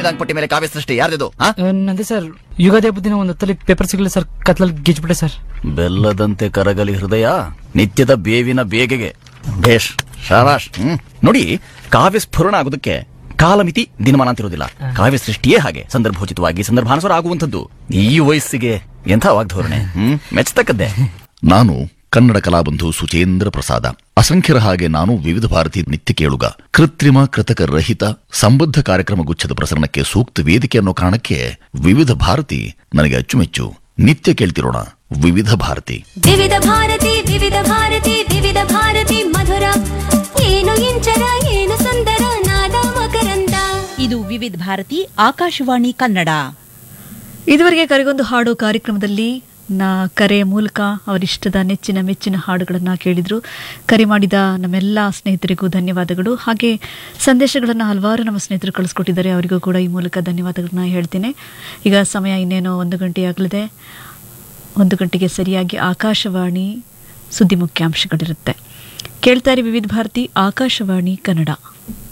ಸಂವಿಧಾನ ಪಟ್ಟಿ ಮೇಲೆ ಕಾವ್ಯ ಸೃಷ್ಟಿ ಯಾರ್ದಿದು ಆ? ನಂದೆ ಸರ್ ಯುಗಾದಿ ಹಬ್ಬದ ದಿನ ಒಂದು ಹೊತ್ತಲ್ಲಿ ಪೇಪರ್ ಸಿಗಲಿಲ್ಲ ಸರ್ ಕತ್ಲಲ್ಲಿ ಗಿಜ್ಬಿಟ್ಟೆ ಸರ್ ಬೆಲ್ಲದಂತೆ ಕರಗಲಿ ಹೃದಯ ನಿತ್ಯದ ಬೇವಿನ ಬೇಗೆಗೆ ಭೇಷ್ ಶಾಬಾಷ್ ಹ್ಮ್ ನೋಡಿ ಕಾವ್ಯ ಸ್ಫುರಣ ಆಗೋದಕ್ಕೆ ಕಾಲಮಿತಿ ದಿನಮಾನ ಅಂತಿರೋದಿಲ್ಲ ಕಾವ್ಯ ಸೃಷ್ಟಿಯೇ ಹಾಗೆ ಸಂದರ್ಭೋಚಿತವಾಗಿ ಸಂದರ್ಭಾನುಸಾರ ಆಗುವಂಥದ್ದು ಈ ವಯಸ್ಸಿಗೆ ಎಂಥ ವಾಗ್ಧೋರಣೆ ಹ್ಮ್ ಮೆಚ್ಚತಕ್ಕದ್ದೇ ನಾನು ಕನ್ನಡ ಕಲಾಬಂಧು ಸುಚೇಂದ್ರ ಪ್ರಸಾದ ಅಸಂಖ್ಯರ ಹಾಗೆ ನಾನು ವಿವಿಧ ಭಾರತಿ ನಿತ್ಯ ಕೇಳುಗ ಕೃತ್ರಿಮ ಕೃತಕ ರಹಿತ ಸಂಬದ್ಧ ಕಾರ್ಯಕ್ರಮ ಗುಚ್ಛದ ಪ್ರಸರಣಕ್ಕೆ ಸೂಕ್ತ ವೇದಿಕೆ ಅನ್ನೋ ಕಾರಣಕ್ಕೆ ವಿವಿಧ ಭಾರತಿ ನನಗೆ ಅಚ್ಚುಮೆಚ್ಚು ನಿತ್ಯ ಕೇಳ್ತಿರೋಣ ವಿವಿಧ ಭಾರತಿ ವಿವಿಧ ಭಾರತಿ ವಿವಿಧ ಭಾರತಿ ವಿವಿಧ ಭಾರತಿ ಮಧುರ ಏನು ಇಂಚರ ಏನು ಸುಂದರ ನಾದ ಮಕರಂದ ಇದು ವಿವಿಧ ಭಾರತಿ ಆಕಾಶವಾಣಿ ಕನ್ನಡ ಇದುವರೆಗೆ ಕರೆಗೊಂದು ಹಾಡು ಕಾರ್ಯಕ್ರಮದಲ್ಲಿ ನಾ ಕರೆ ಮೂಲಕ ಅವರಿಷ್ಟದ ನೆಚ್ಚಿನ ಮೆಚ್ಚಿನ ಹಾಡುಗಳನ್ನು ಕೇಳಿದ್ರು ಕರೆ ಮಾಡಿದ ನಮ್ಮೆಲ್ಲ ಸ್ನೇಹಿತರಿಗೂ ಧನ್ಯವಾದಗಳು ಹಾಗೆ ಸಂದೇಶಗಳನ್ನು ಹಲವಾರು ನಮ್ಮ ಸ್ನೇಹಿತರು ಕಳಿಸ್ಕೊಟ್ಟಿದ್ದಾರೆ ಅವರಿಗೂ ಕೂಡ ಈ ಮೂಲಕ ಧನ್ಯವಾದಗಳನ್ನ ಹೇಳ್ತೇನೆ ಈಗ ಸಮಯ ಇನ್ನೇನೋ ಒಂದು ಗಂಟೆ ಆಗಲಿದೆ ಒಂದು ಗಂಟೆಗೆ ಸರಿಯಾಗಿ ಆಕಾಶವಾಣಿ ಸುದ್ದಿ ಮುಖ್ಯಾಂಶಗಳಿರುತ್ತೆ ಕೇಳ್ತಾರೆ ವಿವಿಧ ಭಾರತಿ ಆಕಾಶವಾಣಿ ಕನ್ನಡ